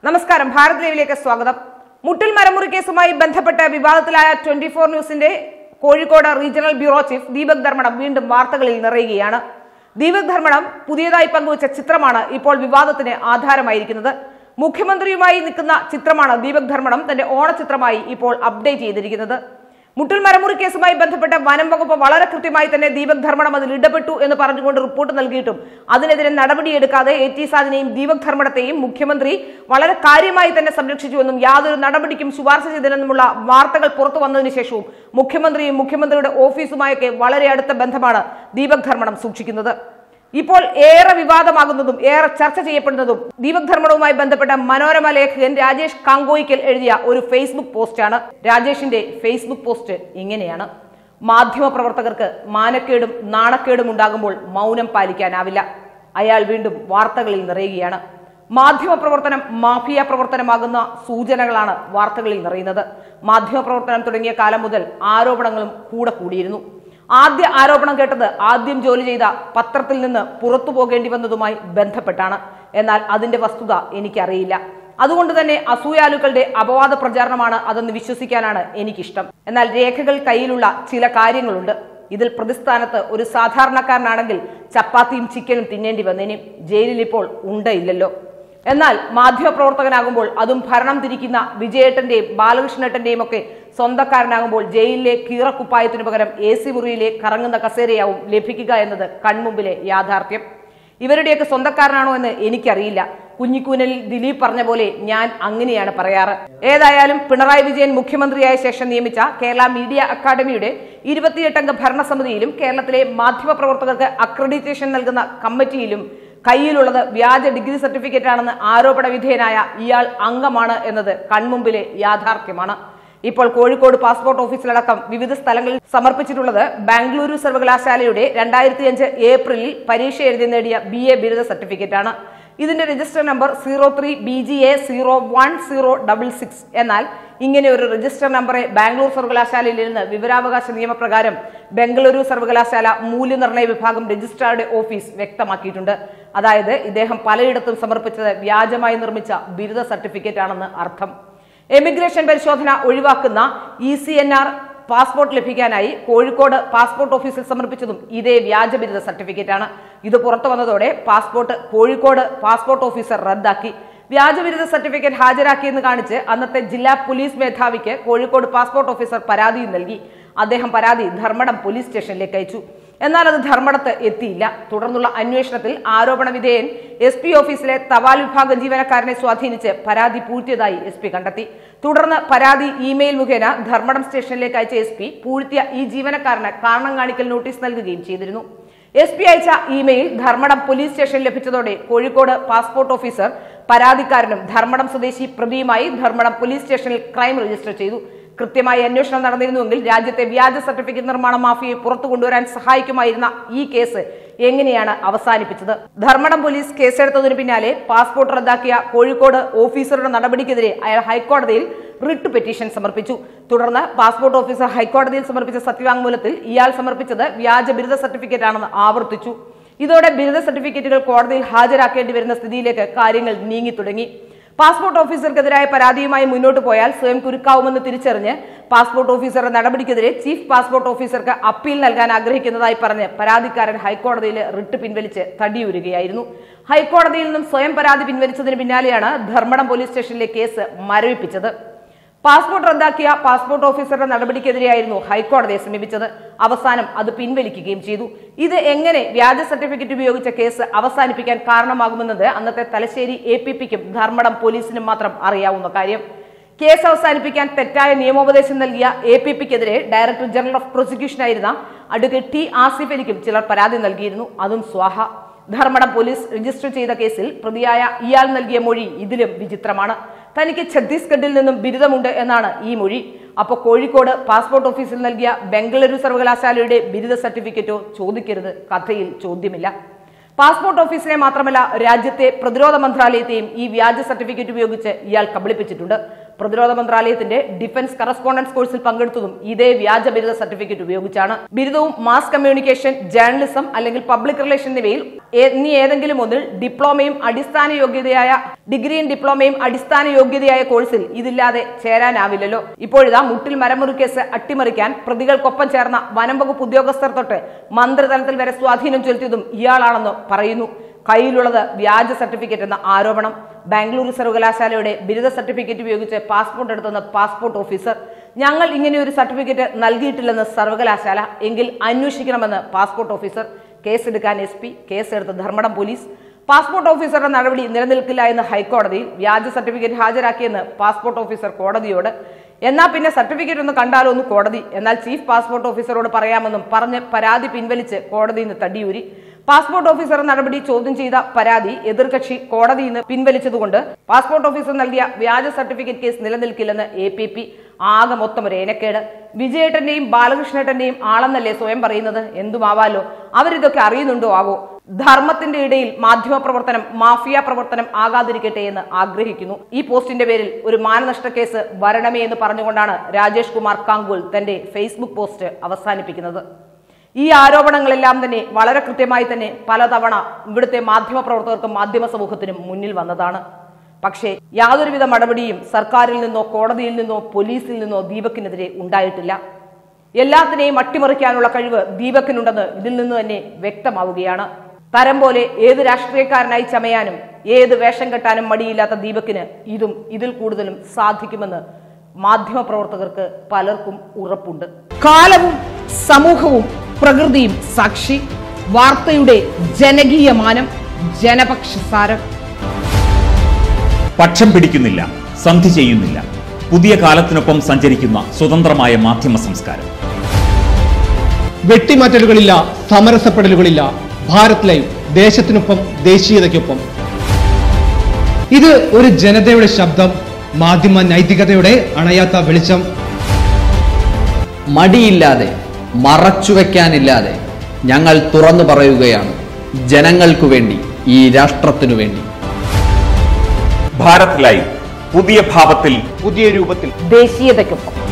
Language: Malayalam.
നമസ്കാരം ഭാരത് ലൈവിലേക്ക് സ്വാഗതം മുട്ടിൽ മരമുറി കേസുമായി ബന്ധപ്പെട്ട് വിവാദത്തിലായ ട്വന്റി ഫോർ ന്യൂസിന്റെ Kozhikode regional bureau chief Deepak Dharmadam വീണ്ടും വാർത്തകളിൽ നിറയുകയാണ് ദീപക് ധർമ്മടം പുതിയതായി പങ്കുവച്ച ചിത്രമാണ് ഇപ്പോൾ വിവാദത്തിന് ആധാരമായിരിക്കുന്നത് മുഖ്യമന്ത്രിയുമായി നിൽക്കുന്ന ചിത്രമാണ് ദീപക് ധർമ്മടം തന്റെ ഓണച്ചിത്രമായി ഇപ്പോൾ അപ്ഡേറ്റ് ചെയ്തിരിക്കുന്നത് മുട്ടിൽ മരമുറി കേസുമായി ബന്ധപ്പെട്ട വനം വകുപ്പ് വളരെ കൃത്യമായി തന്നെ ദീപക് ധർമ്മടം അതിൽ ഇടപെട്ടു എന്ന് പറഞ്ഞുകൊണ്ട് റിപ്പോർട്ട് നൽകിയിട്ടും അതിനെതിരെ നടപടിയെടുക്കാതെ എ ടി സാദിനെയും ദീപക് ധർമ്മടത്തെയും മുഖ്യമന്ത്രി വളരെ കാര്യമായി തന്നെ സംരക്ഷിച്ചുവെന്നും യാതൊരു നടപടിക്കും ശുപാർശ ചെയ്തില്ലെന്നുമുള്ള വാർത്തകൾ പുറത്തു വന്നതിന് ശേഷവും മുഖ്യമന്ത്രിയും മുഖ്യമന്ത്രിയുടെ ഓഫീസുമായൊക്കെ വളരെ അടുത്ത ബന്ധമാണ് ദീപക് ധർമ്മടം സൂക്ഷിക്കുന്നത് ഇപ്പോൾ ഏറെ വിവാദമാകുന്നതും ഏറെ ചർച്ച ചെയ്യപ്പെടുന്നതും ദീപക് ധർമ്മടവുമായി ബന്ധപ്പെട്ട മനോരമ ലേഖകൻ രാജേഷ് കാങ്കോയിക്കൽ എഴുതിയ ഒരു ഫേസ്ബുക്ക് പോസ്റ്റാണ് രാജേഷിന്റെ ഫേസ്ബുക്ക് പോസ്റ്റ് ഇങ്ങനെയാണ് മാധ്യമപ്രവർത്തകർക്ക് മാനക്കേടും നാണക്കേടും ഉണ്ടാകുമ്പോൾ മൗനം പാലിക്കാനാവില്ല അയാൾ വീണ്ടും വാർത്തകളിൽ നിറയുകയാണ് മാധ്യമപ്രവർത്തനം മാഫിയ പ്രവർത്തനമാകുന്ന സൂചനകളാണ് വാർത്തകളിൽ നിറയുന്നത് മാധ്യമപ്രവർത്തനം തുടങ്ങിയ കാലം മുതൽ ആരോപണങ്ങളും കൂടെ കൂടിയിരുന്നു ആദ്യ ആരോപണം കേട്ടത് ആദ്യം ജോലി ചെയ്ത പത്രത്തിൽ നിന്ന് പുറത്തു പോകേണ്ടി വന്നതുമായി ബന്ധപ്പെട്ടാണ് എന്നാൽ അതിന്റെ വസ്തുത എനിക്കറിയില്ല അതുകൊണ്ട് തന്നെ അസൂയാലുക്കളുടെ അപവാദ പ്രചാരണമാണ് അതെന്ന് വിശ്വസിക്കാനാണ് എനിക്കിഷ്ടം എന്നാൽ രേഖകൾ കയ്യിലുള്ള ചില കാര്യങ്ങളുണ്ട് ഇതിൽ പ്രതിസ്ഥാനത്ത് ഒരു സാധാരണക്കാരനാണെങ്കിൽ ചപ്പാത്തിയും ചിക്കനും തിന്നേണ്ടി വന്നേനും ജയിലിൽ ഇപ്പോൾ ഉണ്ടയില്ലല്ലോ എന്നാൽ മാധ്യമപ്രവർത്തകനാകുമ്പോൾ അതും ഭരണം തിരിക്കുന്ന വിജയേട്ടന്റെയും ബാലകൃഷ്ണേട്ടന്റെയും ഒക്കെ സ്വന്തക്കാരനാകുമ്പോൾ ജയിലിലെ കീറക്കുപ്പായത്തിനു പകരം എ സി മുറിയിലെ കറങ്ങുന്ന കസേരയാവും ലഭിക്കുക എന്നത് കൺമുമ്പിലെ യാഥാർത്ഥ്യം ഇവരുടെയൊക്കെ സ്വന്തക്കാരനാണോ എന്ന് എനിക്കറിയില്ല കുഞ്ഞിക്കൂനലിൽ ദിലീപ് പറഞ്ഞ പോലെ ഞാൻ അങ്ങനെയാണ് പറയാറ് ഏതായാലും പിണറായി വിജയൻ മുഖ്യമന്ത്രിയായ ശേഷം നിയമിച്ച കേരള മീഡിയ അക്കാദമിയുടെ ഇരുപത്തിയെട്ടംഗ ഭരണസമിതിയിലും കേരളത്തിലെ മാധ്യമപ്രവർത്തകർക്ക് അക്രഡിറ്റേഷൻ നൽകുന്ന കമ്മിറ്റിയിലും കയ്യിലുള്ളത് വ്യാജ ഡിഗ്രി സർട്ടിഫിക്കറ്റ് ആണെന്ന് ആരോപണ വിധേയനായ ഇയാൾ അംഗമാണ് എന്നത് കൺമുമ്പിലെ യാഥാർത്ഥ്യമാണ് ഇപ്പോൾ കോഴിക്കോട് പാസ്പോർട്ട് ഓഫീസിലടക്കം വിവിധ സ്ഥലങ്ങളിൽ സമർപ്പിച്ചിട്ടുള്ളത് ബാംഗ്ലൂരു സർവകലാശാലയുടെ രണ്ടായിരത്തി അഞ്ച് ഏപ്രിലിൽ പരീക്ഷ എഴുതി നേടിയ ബി എ ബിരുദ സർട്ടിഫിക്കറ്റ് ആണ് ഇതിന്റെ register number zero three B G A zero one zero double six എന്നാൽ ഇങ്ങനെ ഒരു രജിസ്റ്റർ നമ്പറെ ബാംഗ്ലൂർ സർവകലാശാലയിൽ നിന്ന് വിവരാവകാശ നിയമപ്രകാരം ബംഗളൂരു സർവകലാശാല മൂല്യനിർണ്ണയ വിഭാഗം രജിസ്ട്രാറുടെ ഓഫീസ് വ്യക്തമാക്കിയിട്ടുണ്ട് അതായത് ഇദ്ദേഹം പലയിടത്തും സമർപ്പിച്ചത് വ്യാജമായി നിർമ്മിച്ച ബിരുദ സർട്ടിഫിക്കറ്റ് ആണെന്ന് അർത്ഥം എമിഗ്രേഷൻ പരിശോധന ഒഴിവാക്കുന്ന E C N R passport ലഭിക്കാനായി കോഴിക്കോട് പാസ്പോർട്ട് ഓഫീസിൽ സമർപ്പിച്ചതും ഇതേ വ്യാജ ബിരുദ സർട്ടിഫിക്കറ്റ് ആണ് ഇത് പുറത്തു വന്നതോടെ പാസ്പോർട്ട് കോഴിക്കോട് പാസ്പോർട്ട് ഓഫീസർ റദ്ദാക്കി വ്യാജ ബിരുദ സർട്ടിഫിക്കറ്റ് ഹാജരാക്കിയെന്ന് കാണിച്ച് അന്നത്തെ ജില്ലാ പോലീസ് മേധാവിക്ക് കോഴിക്കോട് പാസ്പോർട്ട് ഓഫീസർ പരാതിയും നൽകി അദ്ദേഹം പരാതി ധർമ്മടം പോലീസ് സ്റ്റേഷനിലേക്ക് അയച്ചു എന്നാൽ അത് ധർമ്മടത്ത് എത്തിയില്ല തുടർന്നുള്ള അന്വേഷണത്തിൽ ആരോപണ വിധേയൻ എസ് പി ഓഫീസിലെ തപാൽ വിഭാഗം ജീവനക്കാരനെ സ്വാധീനിച്ച് പരാതി പൂഴ്ത്തിയതായി എസ് പി കണ്ടെത്തി തുടർന്ന് പരാതി ഇമെയിൽ മുഖേന ധർമ്മടം സ്റ്റേഷനിലേക്ക് അയച്ച എസ് പി പൂഴ്ത്തിയ ഈ ജീവനക്കാരന് കാരണം കാണിക്കൽ നോട്ടീസ് നൽകുകയും ചെയ്തിരുന്നു എസ് പി അയച്ച ഇമെയിൽ ധർമ്മടം പോലീസ് സ്റ്റേഷനിൽ ലഭിച്ചതോടെ കോഴിക്കോട് പാസ്പോർട്ട് ഓഫീസർ പരാതിക്കാരനും ധർമ്മടം സ്വദേശി പ്രതിയുമായി ധർമ്മടം പോലീസ് സ്റ്റേഷനിൽ ക്രൈം രജിസ്റ്റർ ചെയ്തു കൃത്യമായി അന്വേഷണം നടന്നിരുന്നുവെങ്കിൽ രാജ്യത്തെ വ്യാജ സർട്ടിഫിക്കറ്റ് നിർമ്മാണ മാഫിയയെ പുറത്തു കൊണ്ടുവരാൻ സഹായിക്കുമായിരുന്ന ഈ കേസ് എങ്ങനെയാണ് അവസാനിപ്പിച്ചത് ധർമ്മടം പോലീസ് കേസെടുത്തതിനു പിന്നാലെ പാസ്പോർട്ട് റദ്ദാക്കിയ കോഴിക്കോട് ഓഫീസറുടെ നടപടിക്കെതിരെ അയാൾ ഹൈക്കോടതിയിൽ റിട്ട് പെറ്റീഷൻ സമർപ്പിച്ചു തുടർന്ന് പാസ്പോർട്ട് ഓഫീസർ ഹൈക്കോടതിയിൽ സമർപ്പിച്ച സത്യവാങ്മൂലത്തിൽ ഇയാൾ സമർപ്പിച്ചത് വ്യാജ ബിരുദ സർട്ടിഫിക്കറ്റ് ആണെന്ന് ആവർത്തിച്ചു ഇതോടെ ബിരുദ സർട്ടിഫിക്കറ്റുകൾ കോടതിയിൽ ഹാജരാക്കേണ്ടി വരുന്ന സ്ഥിതിയിലേക്ക് കാര്യങ്ങൾ നീങ്ങി തുടങ്ങി പാസ്പോർട്ട് ഓഫീസർക്കെതിരായ പരാതിയുമായി മുന്നോട്ട് പോയാൽ സ്വയം കുരുക്കാവുമെന്ന് തിരിച്ചറിഞ്ഞ് പാസ്പോർട്ട് ഓഫീസറുടെ നടപടിക്കെതിരെ ചീഫ് പാസ്പോർട്ട് ഓഫീസർക്ക് അപ്പീൽ നൽകാൻ ആഗ്രഹിക്കുന്നതായി പറഞ്ഞ് പരാതിക്കാരൻ ഹൈക്കോടതിയിൽ റിട്ട് പിൻവലിച്ച് തടിയൂരുകയായിരുന്നു ഹൈക്കോടതിയിൽ നിന്നും സ്വയം പരാതി പിൻവലിച്ചതിന് പിന്നാലെയാണ് ധർമ്മടം പോലീസ് സ്റ്റേഷനിലെ കേസ് മരവിപ്പിച്ചത് പാസ്പോർട്ട് റദ്ദാക്കിയ പാസ്പോർട്ട് ഓഫീസറുടെ നടപടിക്കെതിരെയായിരുന്നു ഹൈക്കോടതിയെ സമീപിച്ചത് അവസാനം അത് പിൻവലിക്കുകയും ചെയ്തു ഇത് എങ്ങനെ വ്യാജ സർട്ടിഫിക്കറ്റ് ഉപയോഗിച്ച കേസ് അവസാനിപ്പിക്കാൻ കാരണമാകുമെന്നത് അന്നത്തെ തലശ്ശേരി എ പി പിക്കും ധർമ്മടം പോലീസിനും മാത്രം അറിയാവുന്ന കാര്യം കേസ് അവസാനിപ്പിക്കാൻ തെറ്റായ നിയമോപദേശം നൽകിയ എ പി പിക്കെതിരെ ഡയറക്ടർ ജനറൽ ഓഫ് പ്രോസിക്യൂഷനായിരുന്ന അഡ്വക്കേറ്റ് ടി ആസിഫ് അലിക്കും ചിലർ പരാതി നൽകിയിരുന്നു അതും സ്വാഹ ധർമ്മടം പോലീസ് രജിസ്റ്റർ ചെയ്ത കേസിൽ പ്രതിയായ ഇയാൾ നൽകിയ മൊഴി ഇതിലും വിചിത്രമാണ് തനിക്ക് ഛത്തീസ്ഗഡിൽ നിന്നും ബിരുദമുണ്ട് എന്നാണ് ഈ മൊഴി അപ്പോൾ കോഴിക്കോട് പാസ്പോർട്ട് ഓഫീസിൽ നൽകിയ ബംഗളൂരു സർവകലാശാലയുടെ ബിരുദ സർട്ടിഫിക്കറ്റോ ചോദിക്കരുത് കഥയിൽ ചോദ്യമില്ല പാസ്പോർട്ട് ഓഫീസിനെ മാത്രമല്ല രാജ്യത്തെ പ്രതിരോധ മന്ത്രാലയത്തെയും ഈ വ്യാജ സർട്ടിഫിക്കറ്റ് ഉപയോഗിച്ച് ഇയാൾ കബളിപ്പിച്ചിട്ടുണ്ട് പ്രതിരോധ മന്ത്രാലയത്തിന്റെ ഡിഫൻസ് കറസ്പോണ്ടൻസ് കോഴ്സിൽ പങ്കെടുത്തതും ഇതേ വ്യാജ ബിരുദ സർട്ടിഫിക്കറ്റ് ഉപയോഗിച്ചാണ് ബിരുദവും മാസ് കമ്മ്യൂണിക്കേഷൻ ജേർണലിസം അല്ലെങ്കിൽ പബ്ലിക് റിലേഷൻ എന്നിവയിൽ എന്നീ ഏതെങ്കിലും ഒന്നിൽ ഡിപ്ലോമയും അടിസ്ഥാന യോഗ്യതയായ ഡിഗ്രിയും ഡിപ്ലോമയും അടിസ്ഥാന യോഗ്യതയായ കോഴ്സിൽ ഇതില്ലാതെ ചേരാനാവില്ലല്ലോ ഇപ്പോഴിതാ മുട്ടിൽ മരമുറി കേസ് അട്ടിമറിക്കാൻ പ്രതികൾക്കൊപ്പം ചേർന്ന വനം വകുപ്പ് ഉദ്യോഗസ്ഥർ തൊട്ട് മന്ത്രിതലത്തിൽ വരെ സ്വാധീനം ചെലുത്തിയതും ഇയാളാണെന്ന് പറയുന്നു കയ്യിലുള്ളത് വ്യാജ സർട്ടിഫിക്കറ്റ് എന്ന ആരോപണം ബാംഗ്ലൂരു സർവകലാശാലയുടെ ബിരുദ സർട്ടിഫിക്കറ്റ് ഉപയോഗിച്ച് പാസ്പോർട്ട് എടുത്തുന്ന പാസ്പോർട്ട് ഓഫീസർ ഞങ്ങൾ ഇങ്ങനെ ഒരു സർട്ടിഫിക്കറ്റ് നൽകിയിട്ടില്ലെന്ന് സർവകലാശാല എങ്കിൽ അന്വേഷിക്കണമെന്ന് പാസ്പോർട്ട് ഓഫീസർ കേസെടുക്കാൻ എസ് പി കേസെടുത്ത് ധർമ്മടം പോലീസ് പാസ്പോർട്ട് ഓഫീസറുടെ നടപടി നിലനിൽക്കില്ല എന്ന് ഹൈക്കോടതിയിൽ വ്യാജ സർട്ടിഫിക്കറ്റ് ഹാജരാക്കിയെന്ന് പാസ്പോർട്ട് ഓഫീസർ കോടതിയോട് എന്നാൽ പിന്നെ സർട്ടിഫിക്കറ്റ് ഒന്ന് കണ്ടാലോ ഒന്ന് കോടതി എന്നാൽ ചീഫ് പാസ്പോർട്ട് ഓഫീസറോട് പറയാമെന്നും പറഞ്ഞ് പരാതി പിൻവലിച്ച് കോടതിയിൽ നിന്ന് തടിയൂരി പാസ്പോർട്ട് ഓഫീസർ നടപടി ചോദ്യം ചെയ്ത പരാതി എതിർകക്ഷി കോടതിയിൽ നിന്ന് പിൻവലിച്ചതുകൊണ്ട് പാസ്പോർട്ട് ഓഫീസർ നൽകിയ വ്യാജ സർട്ടിഫിക്കറ്റ് കേസ് നിലനിൽക്കില്ലെന്ന് എ പി പി ആകെ മൊത്തം ഒരു ഏനക്കേട് വിജയേട്ടന്റെയും ബാലകൃഷ്ണേട്ടന്റെയും ആളെന്നല്ലേ സ്വയം പറയുന്നത് എന്തുമാവാലോ അവരിതൊക്കെ അറിയുന്നുണ്ടോ ആവോ ധർമ്മത്തിന്റെ ഇടയിൽ മാധ്യമ പ്രവർത്തനം മാഫിയ പ്രവർത്തനം ആകാതിരിക്കട്ടെ എന്ന് ആഗ്രഹിക്കുന്നു ഈ പോസ്റ്റിന്റെ പേരിൽ ഒരു മാനനഷ്ട കേസ് വരണമേ എന്ന് പറഞ്ഞുകൊണ്ടാണ് രാജേഷ് കുമാർ കാങ്കുൽ തന്റെ ഫേസ്ബുക്ക് പോസ്റ്റ് അവസാനിപ്പിക്കുന്നത് ഈ ആരോപണങ്ങളെല്ലാം തന്നെ വളരെ കൃത്യമായി തന്നെ പലതവണ ഇവിടുത്തെ മാധ്യമ പ്രവർത്തകർക്കും മാധ്യമ സമൂഹത്തിനും മുന്നിൽ വന്നതാണ് പക്ഷേ യാതൊരുവിധ നടപടിയും സർക്കാരിൽ നിന്നോ കോടതിയിൽ നിന്നോ പോലീസിൽ നിന്നോ ദീപക്കിനെതിരെ ഉണ്ടായിട്ടില്ല എല്ലാത്തിനെയും അട്ടിമറിക്കാനുള്ള കഴിവ് ദീപക്കിനുണ്ടെന്ന് ഇതിൽ നിന്ന് തന്നെ വ്യക്തമാവുകയാണ് തരം പോലെ ഏത് രാഷ്ട്രീയക്കാരനായി ചമയാനും ഏത് വേഷം കെട്ടാനും മടിയില്ലാത്ത ദീപക്കിന് ഇതും ഇതിൽ കൂടുതലും സാധിക്കുമെന്ന് മാധ്യമപ്രവർത്തകർക്ക് പലർക്കും ഉറപ്പുണ്ട് കാലവും സമൂഹവും പ്രകൃതിയും സാക്ഷി വാർത്തയുടെ ജനകീയ മാനം ജനപക്ഷസാരം പക്ഷം പിടിക്കുന്നില്ല സന്ധി ചെയ്യുന്നില്ല പുതിയ കാലത്തിനൊപ്പം സഞ്ചരിക്കുന്ന സ്വതന്ത്രമായ മാധ്യമ സംസ്കാരം വെട്ടിമാറ്റലുകളില്ല സമരസപ്പെടലുകളില്ല ഭാരത് ലൈവ് ദേശത്തിനൊപ്പം ദേശീയതയ്ക്കൊപ്പം ഇത് ഒരു ജനതയുടെ ശബ്ദം മാധ്യമ നൈതികതയുടെ അണയാത്ത വെളിച്ചം മടിയില്ലാതെ മറച്ചുവെക്കാനില്ലാതെ ഞങ്ങൾ തുറന്നു പറയുകയാണ് ജനങ്ങൾക്കു വേണ്ടി ഈ രാഷ്ട്രത്തിനു വേണ്ടി ഭാരത് ലൈവ് പുതിയ ഭാവത്തിൽ പുതിയ രൂപത്തിൽ ദേശീയതയ്ക്കൊപ്പം